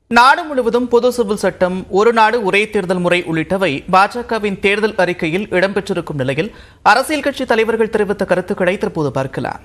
நாடு முழுவதும் பொது சிவில் சட்டம் ஒரு நாடு ஒரே தேர்தல் முறை உள்ளிட்டவை பாஜகவின் தேர்தல் அறிக்கையில் இடம்பெற்றிருக்கும் நிலையில் அரசியல் கட்சி தலைவர்கள் தெரிவித்த கருத்துக்களை தற்போது பார்க்கலாம்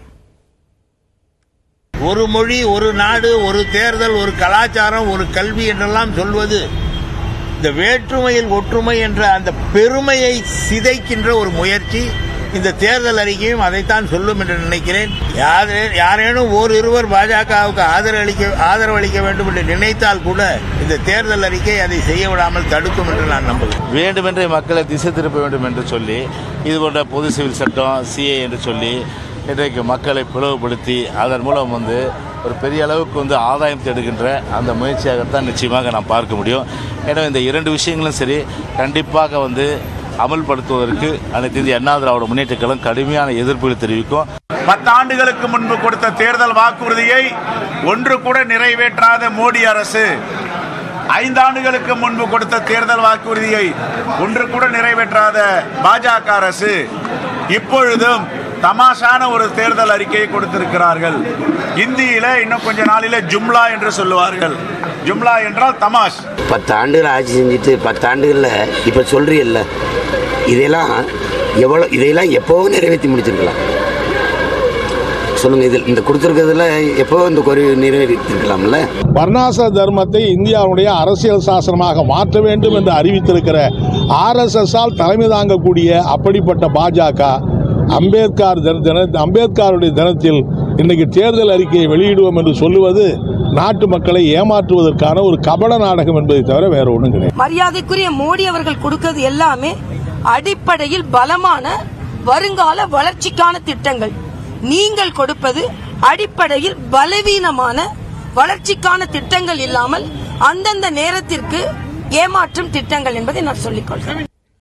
ஒரு மொழி ஒரு நாடு ஒரு தேர்தல் ஒரு கலாச்சாரம் ஒரு கல்வி என்றெல்லாம் சொல்வது இந்த வேற்றுமையில் ஒற்றுமை என்ற அந்த பெருமையை சிதைக்கின்ற ஒரு முயற்சி இந்த தேர்தல் அறிக்கையும் அதைத்தான் சொல்லும் என்று நினைக்கிறேன் யாரே- யாரேனும் ஓர் இருவர் பாஜகவுக்கு ஆதரவு அளிக்க ஆதரவு அளிக்க வேண்டும் என்று நினைத்தால் கூட இந்த தேர்தல் அறிக்கை அதை செய்ய விடாமல் தடுக்கும் என்று நான் நம்புகிறேன் வேண்டுமென்றே மக்களை திசை திருப்ப வேண்டும் என்று சொல்லி இது போன்ற பொது சிவில் சட்டம் சிஏ என்று சொல்லி இன்றைக்கு மக்களை பிளவுபடுத்தி அதன் மூலம் வந்து ஒரு பெரிய அளவுக்கு வந்து ஆதாயம் தேடுகின்ற அந்த முயற்சியாகத்தான் நிச்சயமாக நாம் பார்க்க முடியும் எனவே இந்த இரண்டு விஷயங்களும் சரி கண்டிப்பாக வந்து அமல்படுத்துவதற்கு அனைத்து இந்திய அண்ணா திராவிட முன்னேற்ற கழகம் கடுமையான எதிர்ப்புகளை தெரிவிக்கும் பத்தாண்டுகளுக்கு முன்பு கொடுத்த தேர்தல் வாக்குறுதியை ஒன்று கூட நிறைவேற்றாத மோடி அரசு ஐந்தாண்டுகளுக்கு முன்பு கொடுத்த தேர்தல் வாக்குறுதியை ஒன்று கூட நிறைவேற்றாத பாஜக அரசு இப்பொழுதும் தமாஷான ஒரு தேர்தல் அறிக்கையை கொடுத்திருக்கிறார்கள் இந்தியில இன்னும் கொஞ்ச நாளில ஜும்லா என்று சொல்லுவார்கள் ஜும்லா என்றால் தமாஷ் பத்து ஆண்டுகள் ஆட்சி செஞ்சுட்டு பத்து ஆண்டுகளில் இப்போ சொல்கிறீல்ல இதெல்லாம் எவ்வளோ இதையெல்லாம் எப்போவும் நிறைவேற்றி முடிச்சிருக்கலாம் சொல்லுங்கள் இதில் இந்த கொடுத்துருக்கிறதுல எப்போ இந்த குறைவு நிறைவேற்றிருக்கலாம்ல வர்ணாச தர்மத்தை இந்தியாவுடைய அரசியல் சாசனமாக மாற்ற வேண்டும் என்று அறிவித்திருக்கிற ஆர்எஸ்எஸ்ஸால் தலைமை தாங்கக்கூடிய அப்படிப்பட்ட பாஜக அம்பேத்கர் தின தின அம்பேத்கருடைய தினத்தில் இன்னைக்கு தேர்தல் அறிக்கையை வெளியிடுவோம் என்று சொல்லுவது நாட்டு மக்களை ஏமாற்றுவதற்கான ஒரு கபட நாடகம் என்பதை தவிர வேற ஒன்றும் கிடையாது மரியாதைக்குரிய மோடி அவர்கள் கொடுக்கிறது எல்லாமே அடிப்படையில் பலமான வருங்கால வளர்ச்சிக்கான திட்டங்கள் நீங்கள் கொடுப்பது அடிப்படையில் பலவீனமான வளர்ச்சிக்கான திட்டங்கள் இல்லாமல் அந்தந்த நேரத்திற்கு ஏமாற்றும் திட்டங்கள் என்பதை நான் சொல்லிக் கொள்கிறேன்